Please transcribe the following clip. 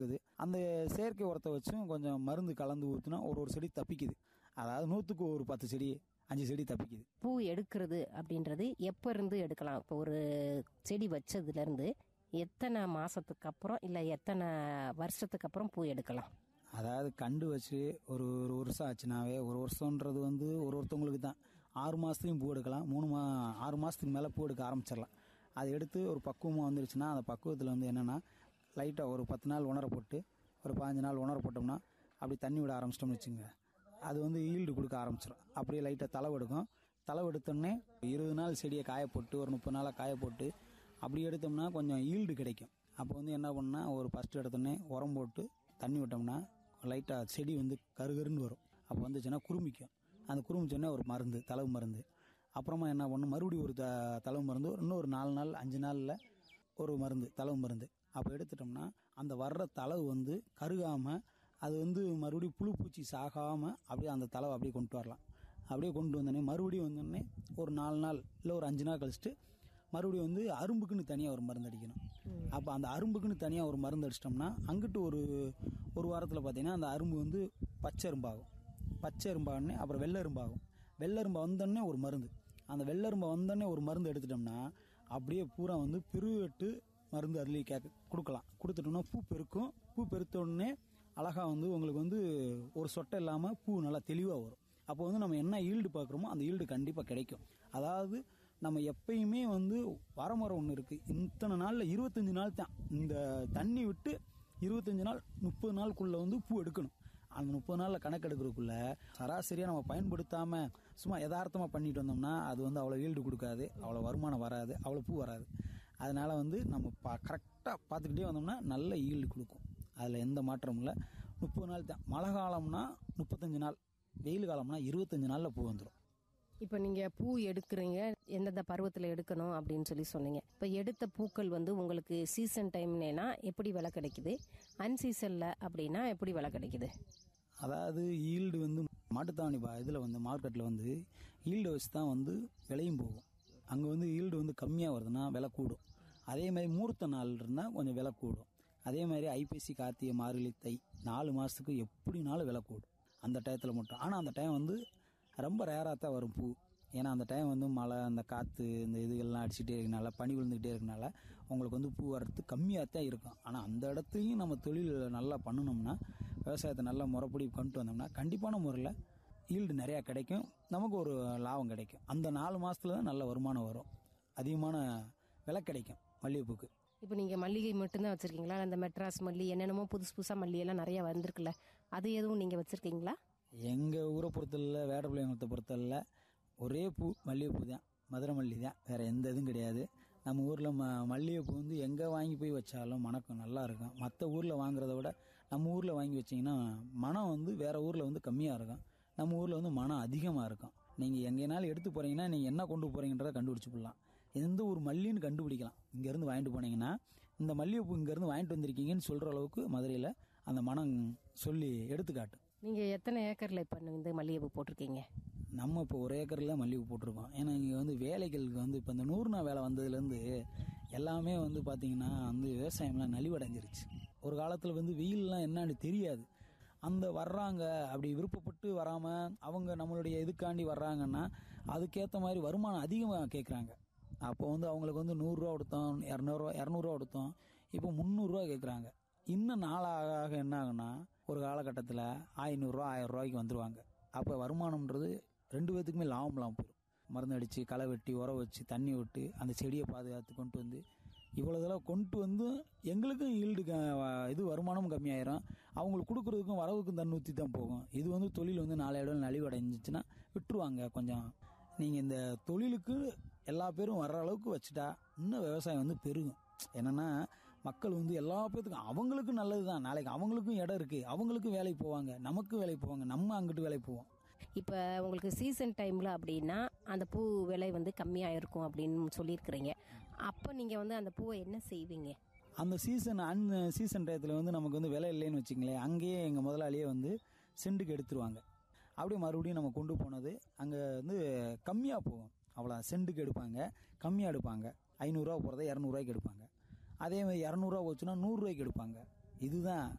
இருக்குது அந்த செயற்கை உரத்தை வச்சும் கொஞ்சம் மருந்து கலந்து ஊற்றினா ஒரு ஒரு செடி தப்பிக்குது அதாவது நூற்றுக்கு ஒரு பத்து செடி அஞ்சு செடி தப்பிக்குது பூ எடுக்கிறது அப்படின்றது எப்ப இருந்து எடுக்கலாம் இப்போ ஒரு செடி வச்சதுல இருந்து எத்தனை மாசத்துக்கு அப்புறம் இல்ல எத்தனை வருஷத்துக்கு அப்புறம் பூ எடுக்கலாம் அதாவது கண்டு வச்சு ஒரு ஒரு வருஷம் ஆச்சுனாவே ஒரு வருஷம்ன்றது வந்து ஒரு ஒருத்தவங்களுக்கு தான் ஆறு மாதத்துலையும் பூ எடுக்கலாம் மூணு மா ஆறு மாதத்துக்கு மேலே பூ எடுக்க ஆரம்பிச்சிடலாம் அதை எடுத்து ஒரு பக்குவமாக வந்துருச்சுன்னா அந்த பக்குவத்தில் வந்து என்னென்னா லைட்டாக ஒரு பத்து நாள் உணர போட்டு ஒரு பதினஞ்சு நாள் உணர போட்டோம்னா அப்படி தண்ணி விட ஆரம்பிச்சிட்டோம்னு வச்சுங்க அது வந்து ஈல்டு கொடுக்க ஆரம்பிச்சிடும் அப்படியே லைட்டாக தளவு எடுக்கும் தளவு எடுத்தோடனே இருபது நாள் செடியை காய போட்டு ஒரு முப்பது நாளாக காய போட்டு அப்படி எடுத்தோம்னா கொஞ்சம் ஈல்டு கிடைக்கும் அப்போ வந்து என்ன பண்ணால் ஒரு ஃபஸ்ட்டு எடுத்தோடனே உரம் போட்டு தண்ணி விட்டோம்னா லைட்டாக செடி வந்து கருகருன்னு வரும் அப்போ வந்துச்சுன்னா குருமிக்கும் அந்த குருமிச்சோடனே ஒரு மருந்து தளவு மருந்து அப்புறமா என்ன பண்ணும் மறுபடியும் ஒரு த தளவு மருந்து இன்னும் ஒரு நாலு நாள் அஞ்சு நாளில் ஒரு மருந்து தளவு மருந்து அப்போ எடுத்துட்டோம்னா அந்த வர்ற தளவு வந்து கருகாமல் அது வந்து மறுபடியும் புழு பூச்சி சாகாமல் அப்படியே அந்த தளவை அப்படியே கொண்டு வரலாம் அப்படியே கொண்டு வந்தோடனே மறுபடியும் வந்தோடனே ஒரு நாலு நாள் இல்லை ஒரு அஞ்சு நாள் கழிச்சிட்டு மறுபடியும் வந்து அரும்புக்குன்னு தனியாக ஒரு மருந்து அடிக்கணும் அப்போ அந்த அரும்புக்குன்னு தனியாக ஒரு மருந்து அடிச்சிட்டோம்னா அங்கிட்டு ஒரு ஒரு வாரத்தில் பார்த்தீங்கன்னா அந்த அரும்பு வந்து பச்சை எறும்பாகும் பச்சை எறும்பாகனே அப்புறம் வெள்ளை எறும்பாகும் வெள்ளை எறும்பு வந்தோடனே ஒரு மருந்து அந்த வெள்ளை எறும்பை வந்தோடனே ஒரு மருந்து எடுத்துட்டோம்னா அப்படியே பூரா வந்து பெருவெட்டு மருந்து அதுலேயே கேட்க கொடுக்கலாம் கொடுத்துட்டோம்னா பூ பெருக்கும் பூ பெருத்த உடனே அழகா வந்து உங்களுக்கு வந்து ஒரு சொட்டை இல்லாமல் பூ நல்லா தெளிவாக வரும் அப்போ வந்து நம்ம என்ன ஈல்டு பார்க்குறோமோ அந்த ஈல்டு கண்டிப்பாக கிடைக்கும் அதாவது நம்ம எப்பயுமே வந்து வரமரம் ஒன்று இருக்கு இத்தனை நாளில் இருபத்தஞ்சு நாள் தான் இந்த தண்ணி விட்டு இருபத்தஞ்சு நாள் முப்பது நாளுக்குள்ள வந்து பூ எடுக்கணும் அந்த முப்பது நாளில் கணக்கு எடுக்கிறதுக்குள்ள சராசரியாக நம்ம பயன்படுத்தாம சும்மா யதார்த்தமாக பண்ணிட்டு வந்தோம்னா அது வந்து அவ்வளோ ஈல்டு கொடுக்காது அவ்வளோ வருமானம் வராது அவ்வளோ பூ வராது அதனால வந்து நம்ம பா கரெக்டாக பார்த்துக்கிட்டே வந்தோம்னா நல்ல ஈல்டு கொடுக்கும் அதில் எந்த மாற்றமும் இல்லை முப்பது நாள் தான் மழை காலம்னா முப்பத்தஞ்சு நாள் வெயில் காலம்னா இருபத்தஞ்சு நாளில் பூ வந்துடும் இப்போ நீங்க பூ எடுக்கிறீங்க எந்தெந்த பருவத்துல எடுக்கணும் அப்படின்னு சொல்லி சொன்னீங்க இப்போ எடுத்த பூக்கள் வந்து உங்களுக்கு சீசன் டைம்னா எப்படி விலை கிடைக்குது அன்சீசன்ல அப்படின்னா எப்படி விலை கிடைக்குது அதாவது ஈல்டு வந்து மாட்டுத்தாவணி பா இதில் வந்து மார்க்கெட்டில் வந்து ஈல்டு வச்சு தான் வந்து விலையும் போகும் அங்கே வந்து ஈல்டு வந்து கம்மியாக வருதுன்னா விலை கூடும் அதே மாதிரி மூர்த்த நாள் இருந்தால் கொஞ்சம் விலை கூடும் அதே மாதிரி ஐப்பசி கார்த்திகை மார்கழி தை நாலு மாதத்துக்கு எப்படினாலும் விலை கூடும் அந்த டயத்தில் மட்டும் ஆனால் அந்த டைம் வந்து ரொம்ப ரேராக தான் வரும் பூ ஏன்னா அந்த டைம் வந்து மழை அந்த காற்று இந்த இதுகள்லாம் அடிச்சுட்டே இருக்கனால பனி விழுந்துக்கிட்டே இருக்கனால உங்களுக்கு வந்து பூ வர்றது கம்மியாக தான் இருக்கும் ஆனால் அந்த இடத்துலையும் நம்ம தொழில் நல்லா பண்ணணும்னா விவசாயத்தை நல்லா முறைப்படி கொண்டு வந்தோம்னா கண்டிப்பான முறையில் ஈல்டு நிறையா கிடைக்கும் நமக்கு ஒரு லாபம் கிடைக்கும் அந்த நாலு மாசத்துல தான் நல்ல வருமானம் வரும் அதிகமான விலை கிடைக்கும் மல்லிகைப்பூக்கு இப்போ நீங்க மல்லிகை மட்டும்தான் வச்சிருக்கீங்களா அந்த மெட்ராஸ் மல்லி என்னென்னமோ புதுசு புதுசா மல்லி எல்லாம் நிறைய வந்திருக்குல்ல அது எதுவும் நீங்க வச்சிருக்கீங்களா எங்கள் ஊரை பொறுத்தல வேடப்பிள்ளையங்குளத்தை பொறுத்தல ஒரே பூ மல்லிகைப்பூ தான் மதுரை மல்லி தான் வேறு எந்த இதுவும் கிடையாது நம்ம ஊரில் ம மல்லிகைப்பூ வந்து எங்கே வாங்கி போய் வச்சாலும் மணக்கம் நல்லா இருக்கும் மற்ற ஊரில் வாங்குறத விட நம்ம ஊரில் வாங்கி வச்சிங்கன்னா மனம் வந்து வேறு ஊரில் வந்து கம்மியாக இருக்கும் நம்ம ஊரில் வந்து மனம் அதிகமாக இருக்கும் நீங்கள் எங்கேனாலும் எடுத்து போகிறீங்கன்னா நீங்கள் என்ன கொண்டு போகிறீங்கன்றதை கண்டுபிடிச்சு போடலாம் எந்த ஒரு மல்லின்னு கண்டுபிடிக்கலாம் இங்கேருந்து வாங்கிட்டு போனீங்கன்னா இந்த மல்லிகைப்பூ இங்கேருந்து வாங்கிட்டு வந்திருக்கீங்கன்னு சொல்கிற அளவுக்கு மதுரையில் அந்த மனம் சொல்லி எடுத்துக்காட்டும் நீங்க எத்தனை ஏக்கர்ல இப்ப இந்த மல்லிகைப்பூ போட்டிருக்கீங்க நம்ம இப்போ ஒரு ஏக்கரில் மல்லிகை போட்டிருக்கோம் ஏன்னா இங்கே வந்து வேலைகளுக்கு வந்து இப்போ இந்த நூறு நாள் வேலை வந்ததுலேருந்து எல்லாமே வந்து பார்த்தீங்கன்னா வந்து விவசாயம்லாம் நலிவடைஞ்சிருச்சு ஒரு காலத்தில் வந்து வெயில்லாம் என்னன்னு தெரியாது அந்த வர்றாங்க அப்படி விருப்பப்பட்டு வராமல் அவங்க நம்மளுடைய இதுக்காண்டி வர்றாங்கன்னா அதுக்கேற்ற மாதிரி வருமானம் அதிகமாக கேட்குறாங்க அப்போ வந்து அவங்களுக்கு வந்து நூறுரூவா கொடுத்தோம் இரநூறுவா இரநூறுவா கொடுத்தோம் இப்போ முந்நூறுரூவா கேட்குறாங்க இன்னும் நாளாக ஆக என்ன ஆகுன்னா ஒரு காலகட்டத்தில் ஐநூறுரூவா ஆயிரம் ரூபாய்க்கு வந்துருவாங்க அப்போ வருமானம்ன்றது ரெண்டு பேத்துக்குமே லாபம் இல்லாமல் போயிடும் மருந்து அடித்து களை வெட்டி உரம் வச்சு தண்ணி விட்டு அந்த செடியை பாதுகாத்து கொண்டு வந்து இவ்வளோ இதெல்லாம் கொண்டு வந்து எங்களுக்கும் ஈல்டு க- இது வருமானமும் கம்மியாயிரும் அவங்களுக்கு கொடுக்குறதுக்கும் வரவுக்கும் தன்னூற்றி தான் போகும் இது வந்து தொழில் வந்து நாளையோட நலிவடைஞ்சிச்சுன்னா விட்டுருவாங்க கொஞ்சம் நீங்கள் இந்த தொழிலுக்கு எல்லா பேரும் வர்ற அளவுக்கு வச்சுட்டா இன்னும் விவசாயம் வந்து பெருகும் என்னன்னா மக்கள் வந்து எல்லா பேத்துக்கும் அவங்களுக்கும் நல்லது தான் நாளைக்கு அவங்களுக்கும் இடம் இருக்கு அவங்களுக்கும் வேலைக்கு போவாங்க நமக்கும் வேலைக்கு போவாங்க நம்ம அங்கிட்டு வேலைக்கு போவோம் இப்ப உங்களுக்கு சீசன் டைம்ல அப்படின்னா அந்த பூ விலை வந்து கம்மியா இருக்கும் அப்படின்னு சொல்லியிருக்கிறீங்க அப்ப நீங்க வந்து அந்த பூவை என்ன செய்வீங்க அந்த சீசன் அன் சீசன் டயத்தில் வந்து நமக்கு வந்து விலை இல்லைன்னு வச்சுங்களேன் அங்கேயே எங்கள் முதலாளியே வந்து செண்டுக்கு எடுத்துருவாங்க அப்படியே மறுபடியும் நம்ம கொண்டு போனது அங்கே வந்து கம்மியாக போகும் அவ்வளோ செண்டுக்கு எடுப்பாங்க கம்மியாக எடுப்பாங்க ஐநூறுரூவா போகிறத இரநூறுவாய்க்கு எடுப்பாங்க அதே மாதிரி இரநூறுவா போச்சுன்னா நூறுரூவாய்க்கு எடுப்பாங்க இதுதான்